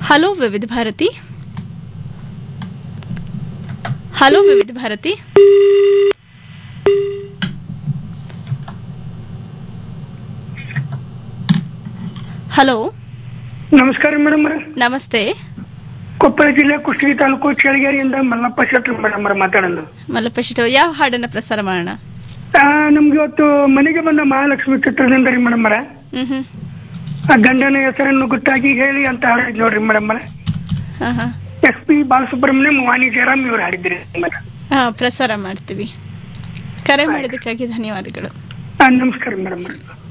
hello ವಿವಿಧ Bharati hello ವಿವಿಧ Bharati hello ನಮಸ್ಕಾರ ಮೇಡಮ್ ನಮಸ್ತೆ ಕೊಪ್ಪಳ ಜಿಲ್ಲೆ ಕುಷ್ಟಗಿ ತಾಲೂಕು ಚಳಗೇರಿಯಿಂದ ಮಲ್ಲಪ್ಪ ಶೆಟ್ರು ಮೇಡಮ್ ಮಾತಾಡೋದು ಮಲ್ಲಪ್ಪ ಶಿಟೋ ಯಾವ ಹಾಡನ್ನ ಪ್ರಸಾರ ಮಾಡೋಣ ಆ, ನಮ್ಗೆ ಇವತ್ತು ಮನೆಗೆ ಬಂದ ಮಹಾಲಕ್ಷ್ಮಿ ಚಿತ್ರದಿಂದ ರೀ ಮೇಡಮ್ ಹ್ಮ್ ಹ್ಮ್ ಆ ಗಂಡನ ಹೆಸರನ್ನು ಗುಟ್ಟಾಗಿ ಹೇಳಿ ಅಂತ ಹಾಡಿದ್ ನೋಡ್ರಿ ಮೇಡಮ್ ಹಾ ಹಾ ಎಸ್ ಪಿ ಬಾಲಸುಬ್ರಹ್ಮಣ್ಯಂ ವಾಣಿ ಜಯರಾಮ್ ಇವ್ರು ಹಾಡಿದ್ರಿ ಮೇಡಮ್ ಹಾ ಪ್ರಸಾರ ಮಾಡ್ತೀವಿ ಕರೆ ಮಾಡಿದ್ದಕ್ಕಾಗಿ ಧನ್ಯವಾದಗಳು ನಮಸ್ಕಾರ ಮೇಡಮ್